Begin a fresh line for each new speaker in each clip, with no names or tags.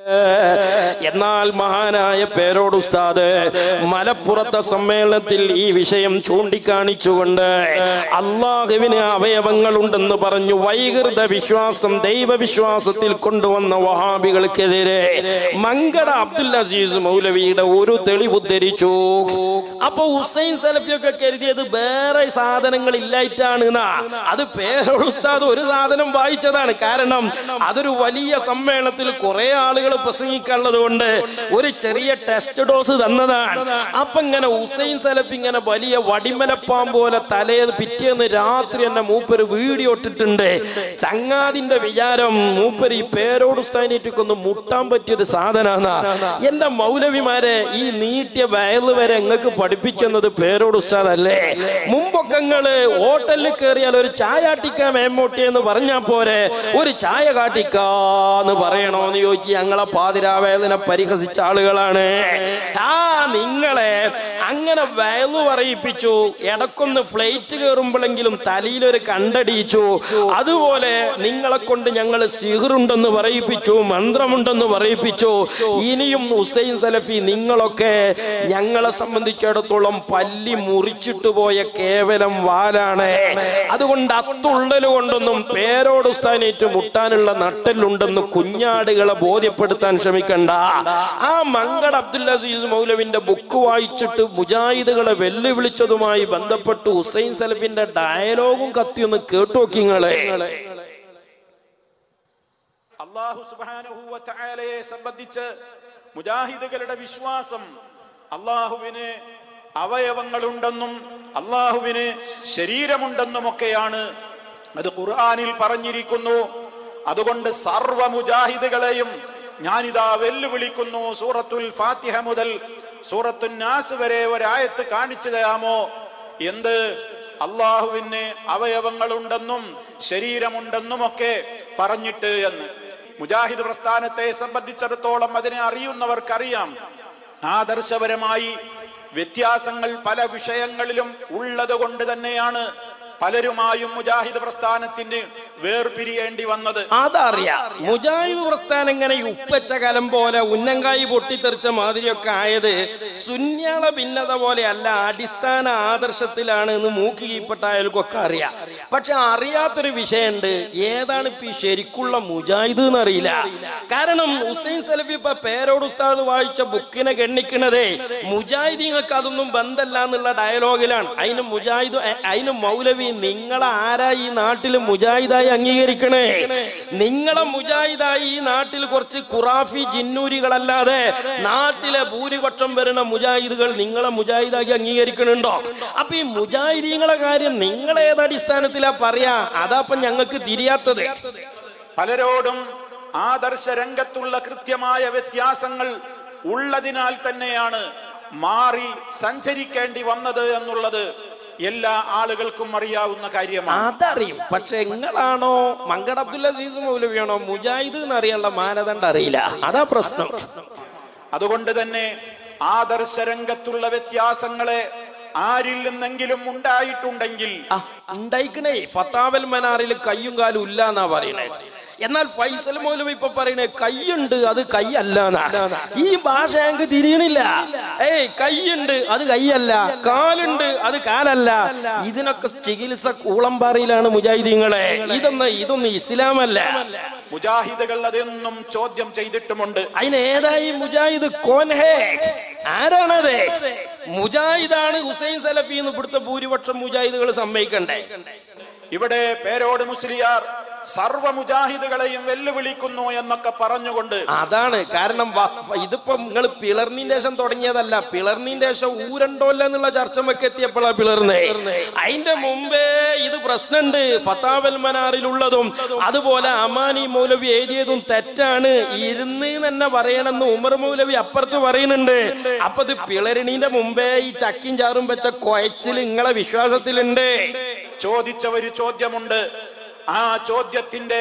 എന്നാൽ മഹാനായ പേരോട് ഉസ്താദ് മലപ്പുറത്തെ സമ്മേളനത്തിൽ ഈ വിഷയം ചൂണ്ടിക്കാണിച്ചുകൊണ്ട് അള്ളാഹുവിന് അവയവങ്ങളുണ്ടെന്ന് പറഞ്ഞു വൈകൃത വിശ്വാസം ദൈവവിശ്വാസത്തിൽ കൊണ്ടുവന്ന വഹാബികൾക്കെതിരെ മങ്കട അബ്ദുൽ അസീസ് മൗലവിയുടെ ഒരു തെളിവ് ഉദ്ധരിച്ചു അപ്പൊ ഹുസൈൻ സലഫിയൊക്കെ കരുതിയത് വേറെ സാധനങ്ങൾ ഇല്ലായിട്ടാണ് എന്നാ. അത് പേരോട് ഉസ്താദ് ഒരു സാധനം വായിച്ചതാണ് കാരണം അതൊരു വലിയ സമ്മേളനത്തിൽ കുറെ ആളുകൾ പ്രസംഗിക്കാനുള്ളത് കൊണ്ട് ഒരു ചെറിയ ടെസ്റ്റ് ഡോസ് തന്നതാണ് അപ്പൊ ഇങ്ങനെ ഹുസൈൻ സലഫ് ഇങ്ങനെ വലിയ വടിമലപ്പാം പോലെ തലേന്ന് പിറ്റേന്ന് രാത്രി തന്നെ മൂപ്പര് വീഡിയോ ഇട്ടിട്ടുണ്ട് ചങ്ങാതിന്റെ വിചാരം മൂപ്പര് ഈ പേരോട് ഉസ്താദിനേറ്റൊക്കെ മുട്ടാൻ പറ്റിയൊരു സാധനാന്നാ എന്റെ മൗലവിമാരെ ഈ നീട്ടിയ വയല് വരെ നിങ്ങൾക്ക് പഠിപ്പിക്കുന്നത് പേരോട് ഉസ്താദല്ലേ മുമ്പൊക്കെ നിങ്ങള് ഹോട്ടലിൽ കയറിയാൽ ഒരു ചായ ആട്ടിക്കാൻ മേമോട്ടി എന്ന് പറഞ്ഞാ പോരെ ഒരു ചായ കാട്ടിക്കാന്ന് പറയണോന്ന് ചോദിച്ച് ഞങ്ങളെ പാതിരാവേദന പരിഹസിച്ച ആളുകളാണ് ആ നിങ്ങളെ അങ്ങനെ വയലു പറയിപ്പിച്ചു ഇടക്കൊന്ന് ഫ്ലൈറ്റ് കയറുമ്പോഴെങ്കിലും തലയിലൊരു കണ്ടടിയിച്ചു അതുപോലെ നിങ്ങളെ കൊണ്ട് ഞങ്ങൾ സിഹറുണ്ടെന്ന് പറയിപ്പിച്ചു മന്ത്രമുണ്ടെന്ന് പറയിപ്പിച്ചു ഇനിയും ഹുസൈൻ സലഫി നിങ്ങളൊക്കെ ഞങ്ങളെ സംബന്ധിച്ചിടത്തോളം പല്ലി മുറിച്ചിട്ട് പോയ കേവലം വാലാണ് അതുകൊണ്ട് അത്തുള്ളല് കൊണ്ടൊന്നും പേരോട് സ്ഥാനേറ്റ് മുട്ടാനുള്ള നട്ടലുണ്ടെന്ന് കുഞ്ഞാടുകളെ ബോധ്യപ്പെടുത്താൻ ശ്രമിക്കണ്ട ആ മങ്കട് അബ്ദുൽ അസീസ് മൗലവിന്റെ ബുക്ക് വായിച്ചിട്ട് മുജാഹിദുകളെ വെല്ലുവിളിച്ചതുമായി ബന്ധപ്പെട്ട് ഹുസൈൻ സലഫിന്റെ ഡയലോഗും കത്തിയൊന്ന് കേട്ടു നോക്കിങ്ങളെ
അള്ളാഹു സുബാനഹുവ തആലയെ സംബന്ധിച്ച് മുജാഹിദുകളുടെ വിശ്വാസം അള്ളാഹുവിന് അവയവങ്ങളുണ്ടെന്നും അള്ളാഹുവിന് ശരീരമുണ്ടെന്നുമൊക്കെയാണ് അത് ഖുർആനിൽ പറഞ്ഞിരിക്കുന്നു അതുകൊണ്ട് സർവ മുജാഹിദുകളെയും ഞാനിതാ വെല്ലുവിളിക്കുന്നു സൂറത്തുൽ ഫാത്തിഹ മുതൽ സൂറത്തുൽ നാസ് വരെ ഒരായത്ത് കാണിച്ചു തരാമോ എന്ത് അള്ളാഹുവിന് അവയവങ്ങളുണ്ടെന്നും ശരീരമുണ്ടെന്നുമൊക്കെ പറഞ്ഞിട്ട് എന്ന് മുജാഹിദ് പ്രസ്ഥാനത്തെ സംബന്ധിച്ചിടത്തോളം അതിനെ അറിയുന്നവർക്കറിയാം ആദർശപരമായി വ്യത്യാസങ്ങൾ പല വിഷയങ്ങളിലും ഉള്ളത് കൊണ്ട് തന്നെയാണ് പലരുമായും മുജാഹിദ് പ്രസ്ഥാനത്തിന് വേർപിരിയേണ്ടി വന്നത്
അതറിയാം മുജാഹിദ് പ്രസ്ഥാനം ഇങ്ങനെ ഈ ഉപ്പച്ച കലം പോലെ ഉന്നങ്കായി പൊട്ടിത്തെറിച്ച മാതിരിയൊക്കെ ആയത് സുന്യാള ഭിന്നത പോലെയല്ല അടിസ്ഥാന ആദർശത്തിലാണ് എന്ന് മൂക്കി കീപ്പെട്ട അയാൾക്കൊക്കെ അറിയാം പക്ഷെ അറിയാത്തൊരു വിഷയമുണ്ട് ഏതാണ് ഇപ്പൊ ഈ ശരിക്കുള്ള മുജാഹിദ് എന്നറിയില്ല കാരണം ഹുസൈൻ സലഫി ഇപ്പൊ പേരോട് ഉസ്താദ് വായിച്ച ബുക്കിനെ ഗണ്ണിക്കണതേ മുജാഹിദീങ്ങൾക്ക് അതൊന്നും ബന്ധല്ല എന്നുള്ള ഡയലോഗിലാണ് അതിന് മുജാഹിദ് അ- അതിന് മൗലവി നിങ്ങളെ ആരാ ഈ നാട്ടിൽ മുജാഹിദായി അംഗീകരിക്കണേ നിങ്ങളെ മുജാഹിദായി ഈ നാട്ടിൽ കുറച്ച് ഖുറാഫി ജിന്നൂരികളല്ലാതെ നാട്ടിലെ ഭൂരിപക്ഷം വരുന്ന മുജാഹിദുകൾ നിങ്ങളെ മുജാഹിദാക്കി അംഗീകരിക്കണുണ്ടോ അപ്പൊ ഈ മുജാഹിദീങ്ങളെ കാര്യം നിങ്ങൾ ഏത് അടിസ്ഥാനത്തിലാ പറയാ അതാപ്പം ഞങ്ങൾക്ക് തിരിയാത്തത്
പലരോടും ആദർശ രംഗത്തുള്ള കൃത്യമായ വ്യത്യാസങ്ങൾ ഉള്ളതിനാൽ തന്നെയാണ് മാറി സഞ്ചരിക്കേണ്ടി വന്നത് എന്നുള്ളത് എല്ലാ ആളുകൾക്കും അറിയാവുന്ന കാര്യമാണ്
അതറിയും പക്ഷെ നിങ്ങളാണോ മങ്കട് അബ്ദുൽ അസീസ് മൗലവിയാണോ മുജാഹിദ് എന്നറിയാനുള്ള മാനദണ്ഡം അറിയില്ല അതാ പ്രശ്നം
അതുകൊണ്ട് തന്നെ ആദർശ രംഗത്തുള്ള വ്യത്യാസങ്ങളെ ആരിൽ നിന്നെങ്കിലും ഉണ്ടായിട്ടുണ്ടെങ്കിൽ
ആ, ഉണ്ടായിക്കണേ ഫത്താവൽ മനാറിൽ കയ്യും കാലും ഇല്ല എന്നാ പറയണേ എന്നാൽ ഫൈസൽ മൗലവി ഇപ്പൊ പറയണേ കൈയുണ്ട് അത് കൈയല്ല എന്നാ. ഈ ഭാഷ ഞങ്ങൾക്ക് തിരിയണില്ല ഏയ് കൈയുണ്ട് അത് കൈയല്ല കാലുണ്ട് അത് കാലല്ല ഇതിനൊക്കെ ചികിത്സ കൂളമ്പാറയിലാണ് മുജാഹിദീങ്ങളെ ഇതൊന്നും ഇതൊന്നും ഇസ്ലാമല്ല
മുജാഹിദുകൾ അതൊന്നും ചോദ്യം ചെയ്തിട്ടുമുണ്ട്
അതിന് ഏതായി മുജാഹിദ് കോൻ ഹേ ആരാണത് മുജാഹിദാണ് ഹുസൈൻ സലഫി എന്ന് ഇവിടുത്തെ ഭൂരിപക്ഷം മുജാഹിദുകൾ സമ്മതിക്കണ്ടേ
ഇവിടെ പേരോട് മുസ്ലിയാർ സർവ മുജാഹിദുകളെയും വെല്ലുവിളിക്കുന്നു എന്നൊക്കെ പറഞ്ഞുകൊണ്ട്
അതാണ് കാരണം വ- ഇതിപ്പോ നിങ്ങൾ പിളർന്നതിന്റെ ശേഷം തുടങ്ങിയതല്ല പിളർന്നതിന്റെ ശേഷം ഊരണ്ടോല്ല എന്നുള്ള ചർച്ച ഒക്കെ എത്തിയപ്പോഴാ പിളർന്നേ അതിന്റെ മുമ്പേ ഇത് പ്രശ്നമുണ്ട് ഫത്താവൽ മനാറിലുള്ളതും അതുപോലെ അമാനി മൗലവി എഴുതിയതും തെറ്റാണ് ഇരുന്ന് തന്നെ പറയണമെന്ന് ഉമർ മൗലവി അപ്പുറത്ത് പറയുന്നുണ്ട് അപ്പൊ ഇത് പിളരണീന്റെ മുമ്പേ ഈ ചക്കിയും ചാറും വെച്ച കൊയച്ചിൽ നിങ്ങളെ വിശ്വാസത്തിലുണ്ട്
ചോദിച്ച ഒരു ചോദ്യമുണ്ട് ആ ചോദ്യത്തിന്റെ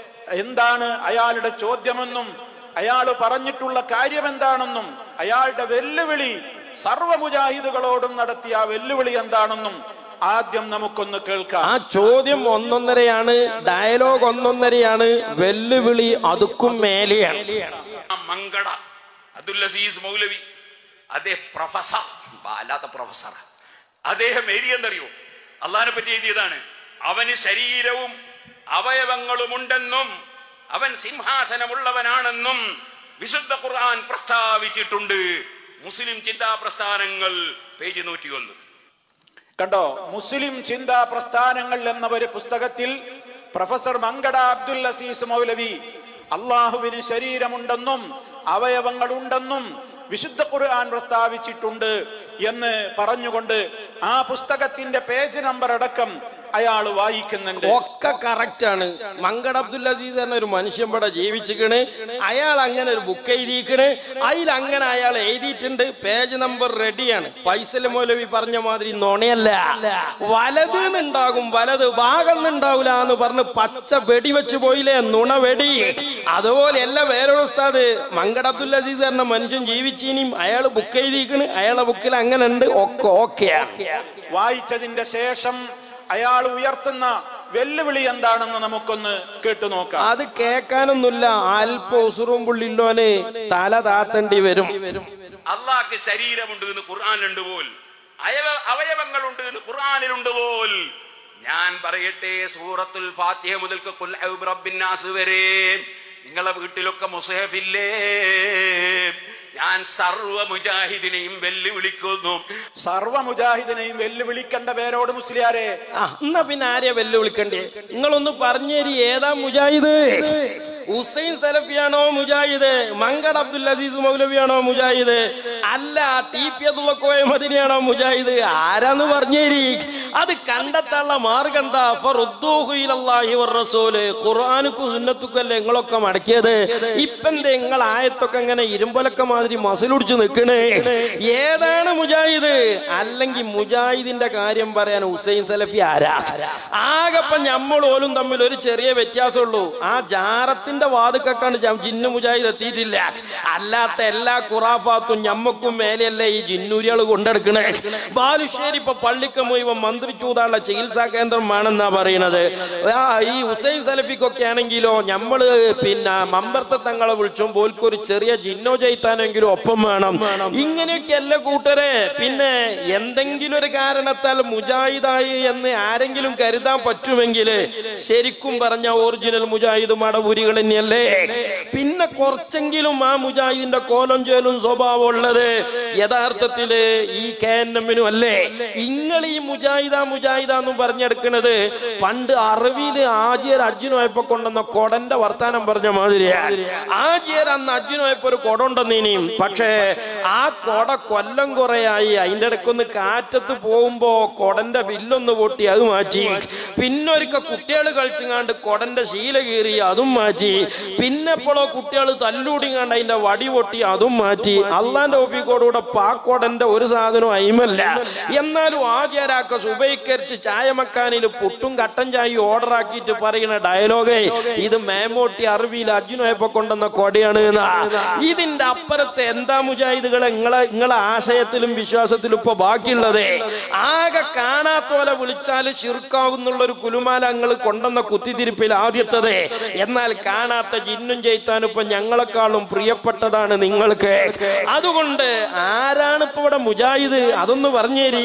എന്താണ് അയാളുടെ ചോദ്യമെന്നും അയാൾ പറഞ്ഞിട്ടുള്ള കാര്യം എന്താണെന്നും അയാളുടെ വെല്ലുവിളി സർവ മുജാഹിദുകളോടും നടത്തിയ ആ വെല്ലുവിളി എന്താണെന്നും ആദ്യം നമുക്കൊന്ന് കേൾക്കാം
ആ ചോദ്യം ഒന്നൊന്നരയാണ് ഡയലോഗ് ഒന്നൊന്നരയാണ് വെല്ലുവിളി അതുക്കും മേലെയാണ്
ആ മങ്കട അബ്ദുൽ അസീസ് മൗലവി അദ്ദേഹം പ്രൊഫസർ അല്ലാത്ത പ്രൊഫസർ അദ്ദേഹം എഴുതിയെന്നറിയോ അള്ളഹാനെ പറ്റി എഴുതിയതാണ് അവന് ശരീരവും അവയവങ്ങളുമുണ്ടെന്നും അവൻ സിംഹാസനമുള്ളവനാണെന്നും വിശുദ്ധ ഖുർആൻ പ്രസ്താവിച്ചിട്ടുണ്ട് മുസ്ലിം ചിന്താ പ്രസ്ഥാനങ്ങൾ പേജ് നൂറ്റിയൊന്ന്
കണ്ടോ മുസ്ലിം ചിന്താ പ്രസ്ഥാനങ്ങൾ എന്ന ഒരു പുസ്തകത്തിൽ പ്രൊഫസർ മങ്കട അബ്ദുൽ അസീസ് മൗലവി അള്ളാഹുവിന് ശരീരമുണ്ടെന്നും അവയവങ്ങളുണ്ടെന്നും വിശുദ്ധ ഖുർആൻ പ്രസ്താവിച്ചിട്ടുണ്ട് എന്ന് പറഞ്ഞുകൊണ്ട് ആ പുസ്തകത്തിന്റെ പേജ് നമ്പർ അടക്കം അയാൾ വായിക്കുന്നുണ്ട്
ഒക്കെ കറക്റ്റ് ആണ് മങ്കട അബ്ദുൽ അസീസ് എന്ന ഒരു മനുഷ്യൻ ഇവിടെ ജീവിച്ചിക്കണ് അയാൾ അങ്ങനെ ഒരു ബുക്ക് എഴുതിയിക്കണ് അതിൽ അങ്ങനെ അയാൾ എഴുതിയിട്ടുണ്ട് പേജ് നമ്പർ റെഡിയാണ് ഫൈസൽ മൗലവി പറഞ്ഞ മാതിരി നുണയല്ല വലത് ഉണ്ടാകും വലത് ഭാഗം ഉണ്ടാവില്ല എന്ന് പറഞ്ഞ് പച്ച വെടി വെച്ച് പോയില്ലേ നുണ വെടി അതുപോലെയല്ല വേറൊരു ഉസ്താദ് മങ്കട അബ്ദുൽ അസീസ് എന്ന മനുഷ്യൻ ജീവിച്ചിനിയും അയാൾ ബുക്ക് എഴുതിയിക്കണ് അയാളെ ബുക്കിൽ അങ്ങനെ ഉണ്ട് ഒക്കെ ഓക്കെയാണ്
വായിച്ചതിന്റെ ശേഷം അയാൾ ഉയർത്തുന്ന വെല്ലുവിളി എന്താണെന്ന് നമുക്കൊന്ന് കേട്ടു നോക്കാം
അത് കേൾക്കാനൊന്നുമില്ല അല്പ ഉസുറും പുള്ളില്ലോന് തല താത്തേണ്ടി വരും
അള്ളാഹ്ക്ക് ശരീരമുണ്ട് എന്ന് ഖുർആാനിലുണ്ട് പോൽ അയവ അവയവങ്ങളുണ്ട് എന്ന് ഖുർആാനിലുണ്ട് പോൽ ഞാൻ പറയട്ടെ സൂറത്തുൽ ഫാത്തിഹ മുതൽക്ക് ഖുൽ അഊദു ബിറബ്ബിന്നാസ് വരെ നിങ്ങളെ വീട്ടിലൊക്കെ മുസഹഫില്ലേ ഞാൻ സർവ മുജാഹിദിനെയും വെല്ലുവിളിക്കുന്നു
സർവ മുജാഹിദിനെയും വെല്ലുവിളിക്കേണ്ട പേരോട് മുസ്ലിയാരെ
ആ, എന്നാ പിന്നെ ആരെയാ വെല്ലുവിളിക്കണ്ടേ നിങ്ങളൊന്ന് പറഞ്ഞേരി ഏതാ മുജാഹിദ് ഹുസൈൻ സലഫിയാണോ മുജാഹിദ് മങ്കട അബ്ദുൽ അസീസ് മൗലവിയാണോ മുജാഹിദ് അല്ല ടി പി അതുള്ളക്കോയ മദിനിയാണോ മുജാഹിദ് ആരാന്ന് പറഞ്ഞേരി അത് കണ്ടെത്താനുള്ള മാർഗം എന്താ ഫറുദ്ദൂഹു ഇലല്ലാഹി വറസൂല് ഖുർആനുക്കും സുന്നത്തുക്കും അല്ലേ നിങ്ങളൊക്കെ മടക്കിയത് ഇപ്പെന്തേ നിങ്ങൾ ആയത്തൊക്കെ ഇങ്ങനെ ഇരുമ്പൊലക്ക മാതിരി മസിലുടിച്ച് നിൽക്കണേ ഏതാണ് മുജാഹിദ് അല്ലെങ്കിൽ മുജാഹിദിന്റെ കാര്യം പറയാൻ ഹുസൈൻ സലഫി ആരാ ആകെപ്പ നമ്മൾ ഓലും തമ്മിൽ ഒരു ചെറിയ വ്യത്യാസമുള്ളൂ ആ ജാറത്തിന്റെ വാതുക്കൊക്കെയാണ് ജം- ജിന്നു മുജാഹിദ് എത്തിയിട്ടില്ല അല്ലാത്ത എല്ലാ ഖുറാഫാത്തും ഞമ്മക്കും മേലെയല്ലേ ഈ ജിന്നൂരികൾ കൊണ്ടെടുക്കണേ ബാലുശ്ശേരി ഇപ്പൊ പള്ളിക്ക് മുഴുവൻ മന്ത്രിച്ചൂതാനുള്ള ചികിത്സാ കേന്ദ്രമാണെന്നാ പറയണത് ആ, ഈ ഹുസൈൻ സലഫിക്കൊക്കെ ആണെങ്കിലോ ഞമ്മള് പിന്നെ മമ്പർത്ത തങ്ങളെ വിളിച്ചും പോൽക്ക് ഒരു ചെറിയ ജിന്നോ ജയിത്താനെങ്കിലും ഒപ്പം വേണം ഇങ്ങനെയൊക്കെ അല്ല കൂട്ടരെ പിന്നെ എന്തെങ്കിലും ഒരു കാരണത്താൽ മുജാഹിദായി എന്ന് ആരെങ്കിലും കരുതാൻ പറ്റുമെങ്കിൽ ശരിക്കും പറഞ്ഞ ഒറിജിനൽ മുജാഹിദ് മടപുരികൾ തന്നെയല്ലേ പിന്നെ കുറച്ചെങ്കിലും ആ മുജാഹിദിന്റെ കോലം ചേലും സ്വഭാവം ഉള്ളത് യഥാർത്ഥത്തില് ഈ കെ എൻ എമ്മിനും അല്ലേ നിങ്ങൾ ഈ മുജാഹിദ മുജാഹിദ എന്നും പറഞ്ഞെടുക്കുന്നത് പണ്ട് അറിവില് ആജിയർ അർജുനുമായപ്പോ കൊണ്ടുവന്ന കൊടന്റെ വർത്താനം പറഞ്ഞ മാതിരിയാ ആജിയർ അന്ന് അർജുനുമായപ്പോ ഒരു കൊട ഉണ്ടെന്നീനിയും പക്ഷേ ആ കൊട കൊല്ലം കുറയായി അതിന്റെ ഇടയ്ക്കൊന്ന് കാറ്റത്ത് പോകുമ്പോ കൊടന്റെ ബില്ലൊന്ന് പൊട്ടി അത് മാറ്റി പിന്നൊരിക്ക കുട്ടികൾ കളിച്ചുങ്ങാണ്ട് കൊടന്റെ ശീല കീറി അതും മാറ്റി പിന്നെ എപ്പോഴോ കുട്ടികൾ തല്ലൂടിങ്ങാണ്ട് അതിന്റെ വടി പൊട്ടി അതും മാറ്റി അള്ളാന്റെ ഓഫീക്കോടുകൂടെ പാക്കോടന്റെ ഒരു സാധനവും അയിമല്ല എന്നാലും ആചാരാക്ക സുബൈക്കരിച്ച് ചായമക്കാനിൽ പുട്ടും കട്ടൻ ചായ ഓർഡർ ആക്കിയിട്ട് പറയുന്ന ഡയലോഗേ ഇത് മേമോട്ടി അറിവിയിൽ അർജുനോയപ്പോ കൊണ്ടുവന്ന കൊടയാണ് എന്നാ. ഇതിന്റെ അപ്പുറത്ത് എന്താ മുജാഹിദുകളെ നിങ്ങളെ നിങ്ങളെ ആശയത്തിലും വിശ്വാസത്തിലും ഇപ്പൊ ബാക്കിയുള്ളത് ആകെ കാണാത്തോലെ വിളിച്ചാല് ചിറുക്കാവുന്നുള്ള ഒരു കുലുമാല നിങ്ങൾ കൊണ്ടുവന്ന കുത്തിത്തിരിപ്പിൽ ആദ്യത്തത് എന്നാൽ കാണാത്ത ജിന്നും ചെയ്ത്താനും ഇപ്പൊ ഞങ്ങളെക്കാളും പ്രിയപ്പെട്ടതാണ് നിങ്ങൾക്ക് അതുകൊണ്ട് ആരാണ് ഇപ്പൊ ഇവിടെ മുജാഹിദ് അതൊന്ന് പറഞ്ഞേരി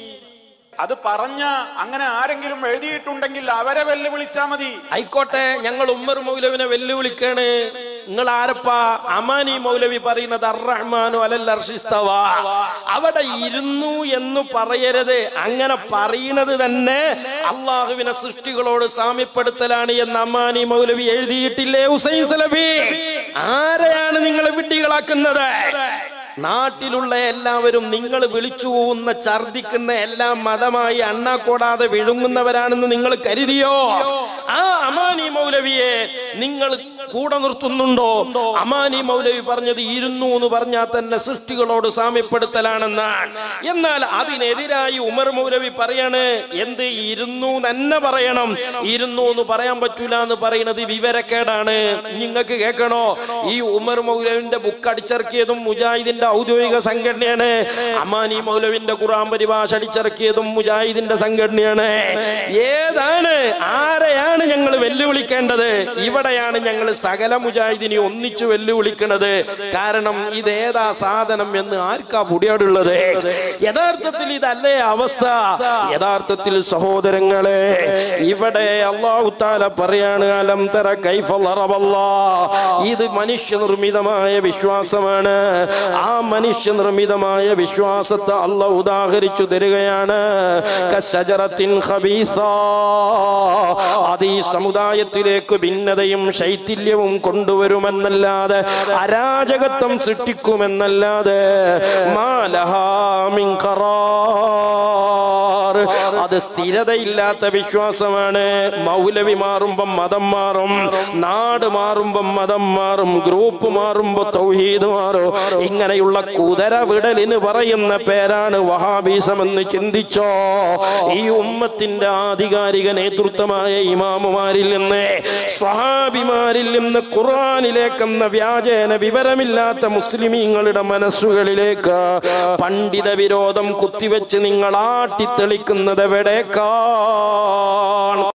അത് പറഞ്ഞ അങ്ങനെ ആരെങ്കിലും എഴുതിയിട്ടുണ്ടെങ്കിൽ അവരെ വെല്ലുവിളിച്ചാ മതി
ആയിക്കോട്ടെ ഞങ്ങൾ ഉമ്മർ മൗലവിനെ വെല്ലുവിളിക്കാണ് നിങ്ങൾ ആരപ്പാ അമാനി മൗലവി പറയുന്നത് അറഹ്മാനു അലൽ അർഷിസ്തവ അവിടെ ഇരുന്നു എന്ന് പറയരുത് അങ്ങനെ പറയുന്നത് തന്നെ അള്ളാഹുവിനെ സൃഷ്ടികളോട് സാമ്യപ്പെടുത്തലാണ് എന്ന് അമാനി മൗലവി എഴുതിയിട്ടില്ലേ ഹുസൈൻ സലഫി ആരെയാണ് നിങ്ങൾ വിഡ്ഢികളാക്കുന്നത് നാട്ടിലുള്ള എല്ലാവരും നിങ്ങൾ വിളിച്ചു പോകുന്ന ഛർദിക്കുന്ന എല്ലാം മതമായി അണ്ണാക്കോടാതെ വിഴുങ്ങുന്നവരാണെന്ന് നിങ്ങൾ കരുതിയോ ആ അമാനി മൗലവിയെ നിങ്ങൾ കൂടെ നിർത്തുന്നുണ്ടോ അമാനി മൗലവി പറഞ്ഞത് ഇരുന്നു എന്ന് പറഞ്ഞാൽ തന്നെ സൃഷ്ടികളോട് സാമ്യപ്പെടുത്തലാണെന്നാണ് എന്നാൽ അതിനെതിരായി ഉമർ മൗലവി പറയാണ് എന്ത് ഇരുന്നു തന്നെ പറയണം ഇരുന്നു എന്ന് പറയാൻ പറ്റൂല എന്ന് പറയുന്നത് വിവരക്കേടാണ് നിങ്ങൾക്ക് കേൾക്കണോ ഈ ഉമർ മൗലവിന്റെ ബുക്ക് അടിച്ചിറക്കിയതും മുജാഹിദിന്റെ ഔദ്യോഗിക സംഘടനയാണ് അമാനി മൗലവിന്റെ ഖുറാൻ പരിഭാഷ അടിച്ചിറക്കിയതും മുജാഹിദിന്റെ സംഘടനയാണ് ഏതാണ് ആരെയാണ് ഞങ്ങൾ വെല്ലുവിളിക്കേണ്ടത് ഇവിടെയാണ് ഞങ്ങൾ സകല മുജാഹിദിനെ ഒന്നിച്ചു വെല്ലുവിളിക്കണത് കാരണം ഇതേതാ സാധനം എന്ന് ആർക്കാ പുടിയാടുള്ളത് യഥാർത്ഥത്തിൽ ഇതല്ലേ അവസ്ഥ യഥാർത്ഥത്തിൽ സഹോദരങ്ങളെ ഇവിടെ അള്ളാഹു താല പറയാണ് അലം തറ കൈഫ ലറബല്ലാ. ഇത് മനുഷ്യനിർമ്മിതമായ വിശ്വാസമാണ് ആ മനുഷ്യനിർമ്മിതമായ വിശ്വാസത്തെ അല്ല ഉദാഹരിച്ചു തരികയാണ് കശജറത്തിൻ ഖബീസ. അത് ഈ സമുദായത്തിലേക്ക് ഭിന്നതയും ശൈഥില്യവും കൊണ്ടുവരുമെന്നല്ലാതെ അരാജകത്വം സൃഷ്ടിക്കുമെന്നല്ലാതെ മാലഹാ മിൻ ഖറാർ. അത് സ്ഥിരതയില്ലാത്ത വിശ്വാസമാണ് മൗലവി മാറുമ്പം മതം മാറും നാട് മാറുമ്പം മതം മാറും ഗ്രൂപ്പ് മാറുമ്പോ തൗഹീദ് മാറും ഇങ്ങനെയുള്ള കുതിര വിടലിന് പറയുന്ന പേരാണ് വഹാബീസം എന്ന് ചിന്തിച്ചോ ഈ ഉമ്മത്തിന്റെ ആധികാരിക നേതൃത്വമായ ഇമാമുമാരിൽ നിന്ന് സ്വഹാബിമാരിൽ നിന്ന് ഖുർആനിലേക്കെന്ന വ്യാജേന വിവരമില്ലാത്ത മുസ്ലിമീങ്ങളുടെ മനസ്സുകളിലേക്ക് പണ്ഡിത വിരോധം കുത്തിവെച്ച് നിങ്ങൾ ആട്ടിത്തെളിക്കുന്നത് എവിടേക്കാണ്